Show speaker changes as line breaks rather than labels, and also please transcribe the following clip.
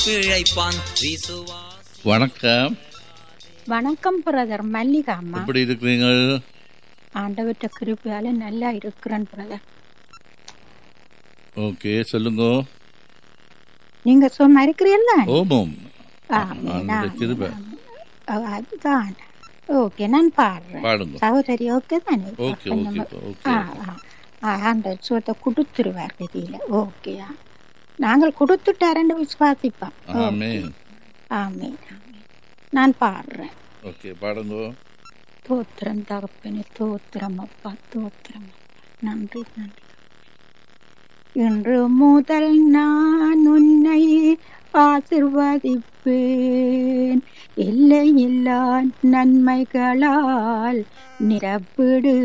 பிழைப்பான் விசுவாசி
வணக்கம்
வணக்கம் பிரதர் மல்லிகா அம்மா
எப்படி இருக்கிறீங்க
ஆண்டவற்ற கிருப்பையால நல்லா இருக்கிறேன் பிரதர்
ஓகே சொல்லுங்க
நீங்க சும்மா இருக்கிறீல்ல
ஓமம்
ஆமென்,
அந்த
ஆமென்,
கிருபை
ஆமென். அதுதான் ஓகே நான் பாடுறேன்
பாடுங்க
சகோதரி ஓகே தானே
ஓகே
கொஞ்சம்
ஓகே ஓகே
ஆ, ஆ. ஆ, அந்த சுகத்தை கொடுத்துருவார் விதியில ஓகேயா நாங்கள் கொடுத்துட்டாருன்னு விசுவாசிப்போம்
ஆமே
ஆமீன் ஆமீன். நான் பாடுறேன்
ஓகே பாடுங்க
தோத்திரம் தகப்பனே தோத்திரம் அப்பா தோத்திரம் அப்பா. நன்றி நன்றி இன்று முதல் நான் உன்னை ஆசிர்வதிப்பேன் இல்லை இல்லா நன்மைகளால் நிரப்பிடு